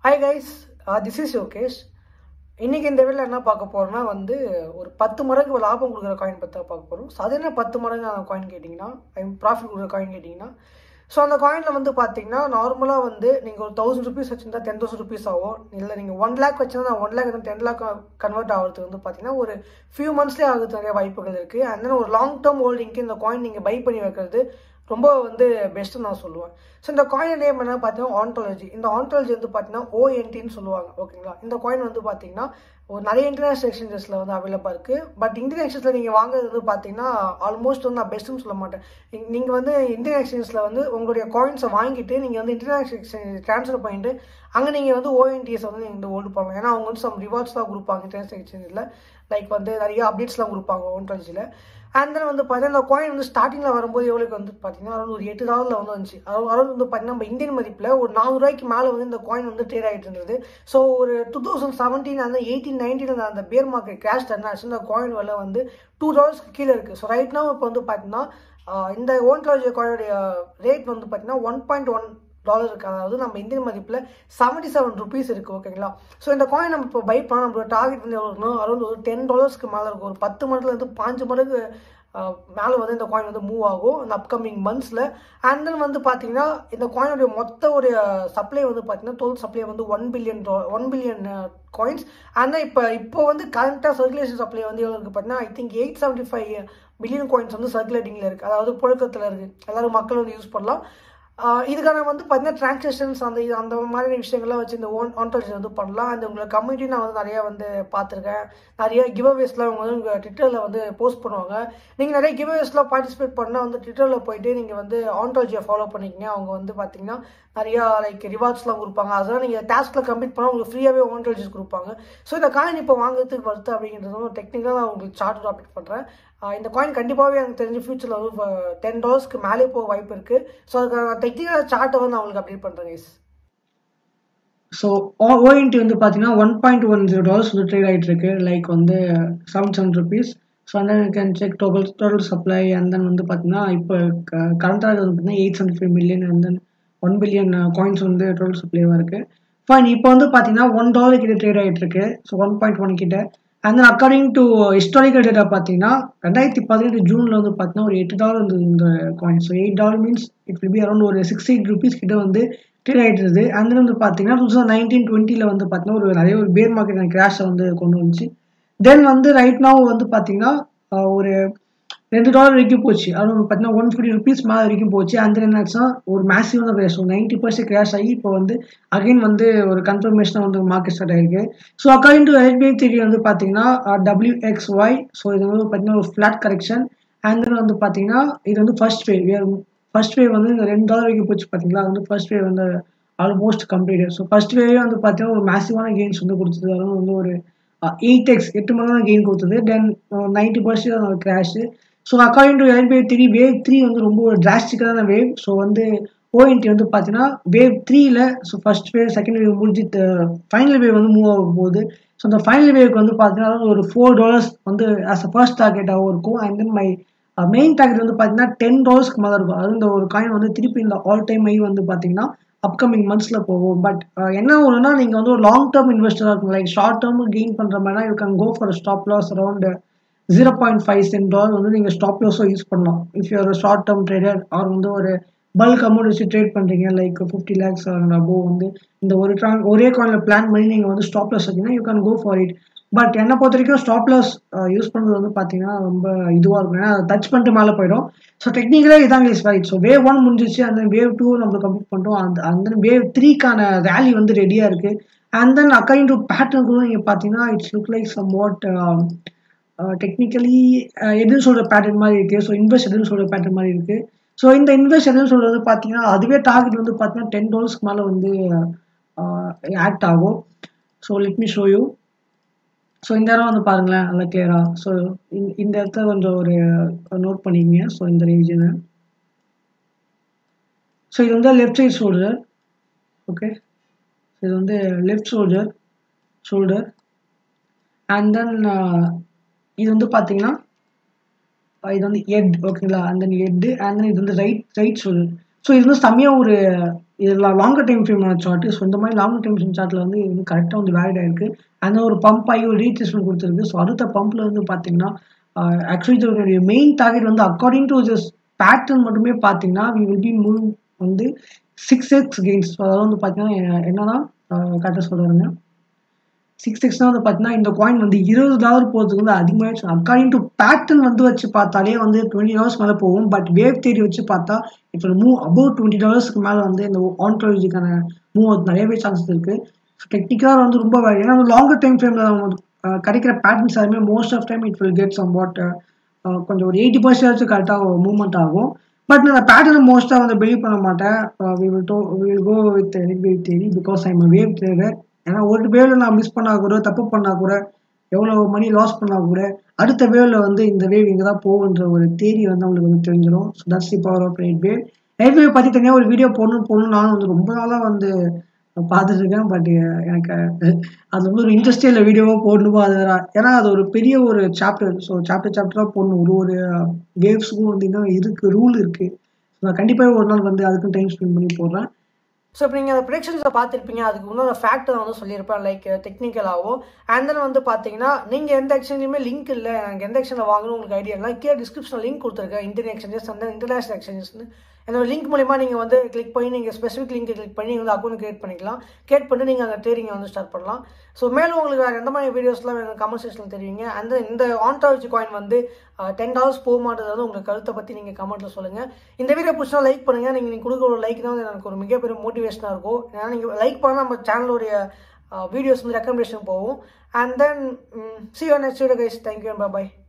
hi guys this is Yogesh இன்னைக்கு இந்த வீடியோவில் என்ன பார்க்க போறோம்னா வந்து ஒரு பத்து மடங்கு லாபம் கொடுக்குற காயின் பற்றி தான் பார்க்க போகிறோம் ஸோ அது என்ன பத்து மடங்கு காயின் கேட்டிங்கன்னா ஐ ப்ராஃபிட் கொடுக்குற காயின் கேட்டிங்கன்னா ஸோ அந்த காயினில் வந்து பார்த்தீங்கன்னா நார்மலாக வந்து நீங்கள் ஒரு தௌசண்ட் ருபீஸ் வச்சிருந்தா டென் தௌசண்ட் ருபீஸ் ஆகும் இல்லை நீங்கள் ஒன் லேக் வச்சிருந்தா ஒன் லேக் வந்து டென் லேக் கன்வெர்ட் ஆகிறதுக்கு வந்து பார்த்தீங்கன்னா ஒரு ஃபியூ மந்த்ஸ்லேயே ஆகிறதுக்கு நிறைய வாய்ப்புகள் இருக்குது அண்ட் தென் ஒரு லாங் டேர்ம் ஹோல்டிங்க்கு இந்த காயின் நீங்கள் பை பண்ணி வைக்கிறது ரொம்ப வந்து பெஸ்ட்டு நான் சொல்லுவேன் ஸோ இந்த காயின் நேம் என்ன பார்த்தீங்கன்னா ஆன்டாலஜி இந்த ஆன்டாலஜி வந்து பார்த்தீங்கன்னா ஓஎன்டின்னு சொல்லுவாங்க ஓகேங்களா இந்த காயின் வந்து பார்த்தீங்கன்னா ஒரு நிறைய இன்டர்நேஷனல் எக்ஸ்சேஞ்சஸில் வந்து அவைலபிளாக இருக்குது பட் இந்தியன் எக்ஸ்சேஞ்சில் நீங்கள் வாங்குறது வந்து பார்த்தீங்கன்னா ஆல்மோஸ்ட் வந்து நான் பெஸ்ட்டுன்னு சொல்ல மாட்டேன் நீங்கள் வந்து இந்தியன் எக்ஸ்சேஞ்சில் வந்து உங்களுடைய காயின்ஸை வாங்கிட்டு நீங்கள் வந்து இன்டர்நேஷனல் எக்ஸ்சேஞ்ச் ட்ரான்ஸ்ஃபர் பண்ணிட்டு அங்கே நீங்கள் வந்து ஓஎன்டிஎஸ் வந்து நீங்கள் ஹோல்டு பண்ணலாம் ஏன்னா அவங்க வந்து சம் ரிவார்ட்ஸ் தான் கொடுப்பாங்க இன்டர்நேஷனல் எக்ஸ்சேஞ்சில் லைக் வந்து நிறைய அப்டேட்ஸ்லாம் கொடுப்பாங்க ஓன்டாலஜியில் அண்ட் தென் வந்து பார்த்தீங்கன்னா இந்த காயின் வந்து ஸ்டார்டிங்கில் வரும்போது எவ்வளோக்கு வந்து பார்த்தீங்கன்னா அரௌண்ட் ஒரு எட்டு டாலரில் வந்து வந்துச்சு அரௌண்ட் வந்து பார்த்தீங்கன்னா நம்ம இந்தியன் மதிப்பில் ஒரு நானூறுரூவாய்க்கு மேலே வந்து இந்த காயின் வந்து ட்ரேட் ஆகிட்டு இருந்தது ஸோ ஒரு டூ தௌசண்ட் செவன்டீன் அந்த எயிட்டீன் நைன்டீன் அந்த பேர் மார்க்கெட் கிராஷ் என்னாச்சு இந்த காயின் விலை வந்து டூ டாலர்ஸ்க்கு கீழே இருக்குது ஸோ ரைட் now இப்போ வந்து பார்த்தீங்கன்னா இந்த ஓன்டாலஜி காயினுடைய ரேட் வந்து பார்த்தீங்கன்னா ஒன் பாயிண்ட் ஒன் டாலர் இருக்குது அதாவது நம்ம இந்தியன் மதிப்பில் செவன்ட்டி செவன் ருபீஸ் இருக்குது ஓகேங்களா ஸோ இந்த காயின் நம்ம இப்போ பை பண்ணால் நம்மளோட டார்கெட் வந்து எவ்வளோ இருக்கணும் அரௌண்ட் ஒரு டென் டாலர்ஸ்க்கு மேலே இருக்கும் ஒரு பத்து மடங்குலேருந்து பாஞ்சு மடங்கு மேலே வந்து இந்த காயின் வந்து மூவ் ஆகும் இந்த அப்கமிங் மந்த்ஸில் அண்ட் தென் வந்து பார்த்தீங்கன்னா இந்த காயினுடைய மொத்த ஒரு சப்ளை வந்து பார்த்தீங்கன்னா டோல் சப்ளை வந்து one billion one billion coins and இப்போ இப்போ வந்து கரண்ட்டாக சர்க்குலேஷன் சப்ளை வந்து எவ்வளோ இருக்குது பார்த்தீங்கன்னா I think eight seventy five million coins வந்து சர்க்குலேட்டிங்கில் இருக்குது அதாவது புழக்கத்தில் இருக்குது எல்லாரும் மக்கள் வந்து யூஸ் பண்ணலாம் இதுக்கான வந்து பார்த்தீங்கன்னா டிரான்சாக்ஷன்ஸ் அந்த இது அந்த மாதிரி விஷயங்கள்லாம் வச்சு இந்த ஓன் ஆன்டாலஜி வந்து பண்ணலாம் அந்த உங்களை கம்யூனிட்டி நான் வந்து நிறையா வந்து பார்த்துருக்கேன் நிறைய கிவ் அவேஸ்லாம் அவங்க வந்து உங்கள் ட்விட்டரில் வந்து போஸ்ட் பண்ணுவாங்க நீங்கள் நிறைய கிவ் அவேஸ்லாம் பார்ட்டிசிபேட் பண்ணால் வந்து ட்விட்டரில் போயிட்டு நீங்கள் வந்து ஆன்டாலஜியை ஃபாலோ பண்ணிக்கிங்க அவங்க வந்து பார்த்தீங்கன்னா நிறையா லைக் ரிவார்ட்ஸ்லாம் கொடுப்பாங்க அதெல்லாம் நீங்கள் டாஸ்கில் கம்ப்ளீட் பண்ணால் உங்களுக்கு ஃப்ரீயாகவே ஆன்டாலஜிஸ் கொடுப்பாங்க ஸோ இந்த காயின் இப்போ வாங்குறதுக்கு வருது அப்படிங்கிறது டெக்னிக்கலாக நான் உங்களுக்கு சார்ட் அப்டேட் பண்ணுறேன் இந்த காயின் கண்டிப்பாகவே எனக்கு தெரிஞ்ச ஃபியூச்சரில் வந்து டென் டாலர்ஸ்க்கு மேலே போக வாய்ப்பு இருக்குது ஸோ அதுக்கான டெக்னிக்கல் சார்ட்டை வந்து நான் உங்களுக்கு அப்டேட் பண்ணுறேன் கைஸ் ஸோ ஓஎன்டி வந்து பார்த்தீங்கன்னா one point one zero dollars வந்து ட்ரேட் ஆகிட்டு இருக்கு லைக் வந்து seven seven rupees so and then can check total total supply and then வந்து பார்த்தீங்கன்னா இப்போ கரண்ட்டாக வந்து பார்த்தீங்கன்னா eight seventy five million and then one billion coins வந்து டோட்டல் சப்ளைவாக இருக்குது ஃபைன் இப்போ வந்து பார்த்தீங்கன்னா ஒன் டாலர் கிட்ட ட்ரேட் ஆகிட்டு இருக்கு ஸோ ஒன் பாயிண்ட் ஒன் கிட்ட and then according to historical data பார்த்தீங்கன்னா ரெண்டாயிரத்தி பதினெட்டு ஜூனில் வந்து பார்த்தீங்கன்னா ஒரு எட்டு டாலர் இருந்தது இந்த coin so eight dollar means it will be around ஒரு சிக்ஸ் எயிட் ருபீஸ் கிட்ட வந்து ட்ரேட் ஆகிட்டு இருந்தது அண்ட் தென் வந்து பார்த்தீங்கன்னா டூ தௌசண்ட் நைன்டீன் டுவெண்ட்டியில் வந்து பார்த்தீங்கன்னா ஒரு நிறைய ஒரு பேர் மார்க்கெட் கிராஷை வந்து கொண்டு வந்துச்சு தென் வந்து ரைட் நாவ் வந்து பார்த்தீங்கன்னா ஒரு ரெண்டு டாலர் வரைக்கும் போச்சு அது வந்து பார்த்தீங்கன்னா ஒன் ஃபிஃப்டி ருபீஸ் மேலே வரைக்கும் போச்சு அந்த என்னாச்சுன்னா ஒரு மேசிவான கிராஷ் ஒரு நைன்டி பர்சன்ட் கிராஷ் ஆகி இப்போ வந்து அகைன் வந்து ஒரு கன்ஃபர்மேஷனாக வந்து மார்க்கெட் ஸ்டார்ட் ஆயிருக்கு so according to SPI three வந்து பார்த்தீங்கன்னா டபிள்யூ எக்ஸ் ஒய் ஸோ இது வந்து பார்த்தீங்கன்னா ஒரு ஃப்ளாட் கரெக்ஷன் அண்ட் தென் வந்து பார்த்தீங்கன்னா இது வந்து ஃபர்ஸ்ட் வே ஃபர்ஸ்ட் வே வந்து இந்த ரெண்டு டாலர் வரைக்கும் போச்சு பார்த்தீங்களா அது வந்து ஃபர்ஸ்ட் வே வந்து almost complete so first wave வந்து பார்த்தீங்கன்னா ஒரு மேசிவான கெயின்ஸ் வந்து கொடுத்தது அதுவும் வந்து ஒரு எயிட் எக்ஸ் எட்டு மணி நேரம் கெயின் கொடுத்தது then ninety percent crash so according to LPI three wave three வந்து ரொம்ப ஒரு டிராஸ்டிக்கான வேவ் ஸோ வந்து ஓஎன்டி வந்து பார்த்தீங்கன்னா வேவ் த்ரீல so first wave second wave முடிஞ்சு ஃபைனல் வேவ் வந்து மூவ் ஆகும் போகுது ஸோ அந்த ஃபைனல் வேவ்க்கு வந்து பார்த்தீங்கன்னா ஒரு ஃபோர் டாலர்ஸ் வந்து ஆஸ் அ ஃபர்ஸ்ட் டார்கெட்டாகவும் இருக்கும் and then my main target வந்து பார்த்தீங்கன்னா டென் டாலர்ஸ்க்கு மேலே இருக்கும் அது இந்த ஒரு காயின் வந்து திருப்பி இந்த ஆல் டைம் ஐ வந்து பார்த்தீங்கன்னா அப்கமிங் மந்த்ஸில் போகும் பட் என்ன ஒன்றுனா நீங்கள் வந்து ஒரு லாங் டேர்ம் இன்வெஸ்டராக இருக்கும் லைக் ஷார்ட் டேர்ம் கெயின் பண்ணுற மாதிரினா you can go for stop loss around zero point five cent dollar வந்து நீங்கள் ஸ்டாப் லாஸோ யூஸ் பண்ணலாம் இஃப் யூ ஒரு ஷார்ட் டேர்ம் ட்ரேடர் அவர் வந்து ஒரு பல்க் அமௌண்ட் வச்சு ட்ரேட் பண்ணுறீங்க லைக் ஃபிஃப்டி லேக்ஸ் அபோவ் வந்து இந்த ஒரு ட்ரான் ஒரே காயினில் பிளான் பண்ணி நீங்கள் வந்து ஸ்டாப் லாஸ் வச்சிங்கன்னா you can go for it but என்னை பொறுத்த வரைக்கும் ஸ்டாப் லாஸ் யூஸ் பண்ணுறது வந்து பார்த்தீங்கன்னா ரொம்ப இதுவாக இருக்கும் ஏன்னா அதை டச் பண்ணிட்டு மேலே போயிடும் ஸோ டெக்னிக்கலாக இதான் is right so wave one முடிஞ்சிச்சு அந்த வேவ் டூ நம்ம கம்ப்ளீட் பண்ணிட்டோம் அந்த அந்த வேவ் த்ரீக்கான ரேலி வந்து ரெடியாக இருக்குது and then according to pattern கூட நீங்கள் பார்த்தீங்கன்னா it's look like some what technically எதுன்னு சொல்கிற பேட்டர்ன் மாதிரி இருக்குது ஸோ இன்வெஸ்ட் எதுன்னு சொல்கிற பேட்டர்ன் மாதிரி இருக்குது ஸோ இந்த இன்வெஸ்ட் எதுன்னு சொல்கிறது பார்த்தீங்கன்னா அதுவே டார்கெட் வந்து பார்த்தீங்கன்னா டென் டாலர்ஸ்க்கு மேலே வந்து ஆக்ட் ஆகும் so let me show you so இந்த இடம் வந்து பாருங்களேன் நல்லா கிளியராக ஸோ இந்த இடத்த கொஞ்சம் ஒரு நோட் பண்ணிக்கங்க ஸோ இந்த ரீஜனை ஸோ இது வந்து லெஃப்ட் சைட் ஷோல்டர் ஓகே இது வந்து left shoulder shoulder and then இது வந்து பார்த்தீங்கன்னா இது வந்து எட் ஓகேங்களா அண்ட் தென் எட்டு அண்ட் தென் இது வந்து ரைட் ரைட் ஷோல்டர் ஸோ இது வந்து செம்மையாக ஒரு இதெல்லாம் longer time frame chart so இந்த மாதிரி லாங்கர் டைம் ஃப்ரேம் சார்ட்டில் வந்து இது கரெக்டாக வந்து வேலிட் ஆயிருக்கு அந்த ஒரு பம்ப் ஆகி ஒரு ரீட்ரெஸ்மெண்ட் கொடுத்துருக்கு ஸோ அடுத்த பம்பில் வந்து பார்த்தீங்கன்னா ஆக்சுவலி இதோடைய மெயின் டார்கெட் வந்து அக்கார்டிங் டு ஜஸ்ட் பேட்டர்ன் மட்டுமே பார்த்தீங்கன்னா வி வில் பி மூவ் வந்து சிக்ஸ் எக்ஸ் கெயின்ஸ் அதாவது வந்து பார்த்தீங்கன்னா என்னன்னா கரெக்டாக சொல்கிறாங்க சிக்ஸ் எக்ஸ்னா வந்து பார்த்தீங்கன்னா இந்த காயின் வந்து இருபது டாலர் போகிறதுக்கு வந்து அதிகமாகிடுச்சு அக்கார்டிங் டு பேட்டர்ன் வந்து வச்சு பார்த்தாலே வந்து டுவெண்ட்டி டாலர்ஸ் மேலே போகும் பட் வேவ் தேரி வச்சு பார்த்தா இப்போ மூவ் அபவுட் டுவெண்ட்டி டாலர்ஸ்க்கு மேலே வந்து இந்த ஆன்ட்ராலஜிக்கான மூவ் வந்து நிறையவே சான்சஸ் இருக்குது ஸோ டெக்னிக்கலாக வந்து ரொம்ப ஏன்னா லாங்கர் டைம் ஃப்ரேமில் கிடைக்கிற பேட்டர்ன்ஸ் எல்லாமே most of time it will get some what கொஞ்சம் ஒரு எயிட்டி பர்சன்டேஜ் கரெக்டாக மூவ்மெண்ட் ஆகும் பட் நான் அந்த பேட்டர்னை மோஸ்ட்டாக வந்து பிலீவ் பண்ண மாட்டேன் we will do will go with wave theory because I'm wave trader ஏன்னா ஒரு வேவ்ல நான் மிஸ் பண்ணா கூட தப்பு பண்ணா கூட எவ்வளோ மணி லாஸ் பண்ணா கூட அடுத்த வேவ்ல வந்து இந்த வேவ் இங்கே தான் போகுன்ற ஒரு தேரி வந்து அவங்களுக்கு வந்து தெரிஞ்சிடும் so that's the power of right wave right wave பற்றி தனியாக ஒரு வீடியோ போடணும் போடணும் நானும் வந்து ரொம்ப நாளாக வந்து பார்த்துட்டு இருக்கேன் பட் எனக்கு அது வந்து ஒரு இண்டஸ்ட்ரியல் வீடியோவாக போடணுமோ அது ஏன்னா அது ஒரு பெரிய ஒரு சாப்டர் ஸோ சாப்டர் சாப்டராக போடணும் ஒரு ஒரு வேவ்ஸுக்கும் வந்து இன்னும் இருக்குது ரூல் இருக்குது ஸோ நான் கண்டிப்பாக ஒரு நாள் வந்து அதுக்கும் டைம் ஸ்பெண்ட் பண்ணி போடுறேன் ஸோ இப்போ நீங்கள் அந்த ப்ரிடிக்ஷன்ஸை பார்த்துருப்பீங்க அதுக்கு இன்னொரு ஃபேக்ட் நான் வந்து சொல்லியிருப்பேன் லைக் டெக்னிக்கலாகவும் அண்ட் தென் வந்து பார்த்தீங்கன்னா நீங்கள் எந்த எக்ஸ்சேஞ்சுமே லிங்க் இல்லை எனக்கு எந்த எக்ஸ்சேஞ்சில் வாங்கணும் உங்களுக்கு ஐடியா இல்லை கீழே டிஸ்கிரிப்ஷனில் லிங்க் கொடுத்துருக்கேன் இந்தியன் எக்ஸ்சேஞ்சஸ் அந்த இன்டர்நேஷனல் எக்ஸ்சேஞ்சஸ்னு என்னோட லிங்க் மூலிமா நீங்கள் வந்து கிளிக் பண்ணி நீங்கள் ஸ்பெசிஃபிக் லிங்க் கிளிக் பண்ணி வந்து அக்கௌண்ட் கிரியேட் பண்ணிக்கலாம் கிரியேட் பண்ணி நீங்கள் அங்கே ட்ரேடிங்கை வந்து ஸ்டார்ட் பண்ணலாம் ஸோ மேலும் உங்களுக்கு வேறு எந்த மாதிரி வீடியோஸ்லாம் வேணும் கமெண்ட் செக்ஷனில் தெரிவிங்க அந்த இந்த ஆன்டாலஜி காயின் வந்து டென் டாலர்ஸ் போகுமான்றது வந்து உங்களுக்கு கருத்தை பற்றி நீங்கள் கமெண்ட்டில் சொல்லுங்கள் இந்த வீடியோ பிடிச்சா லைக் பண்ணுங்கள் நீங்கள் நீங்கள் கொடுக்குற ஒரு லைக் தான் எனக்கு ஒரு மிகப்பெரிய மோட்டிவேஷனாக இருக்கும் ஏன்னா நீங்கள் லைக் பண்ணால் நம்ம சேனலுடைய வீடியோஸ் வந்து ரெக்கமெண்டேஷன் போகும் and then see you next video guys thank you by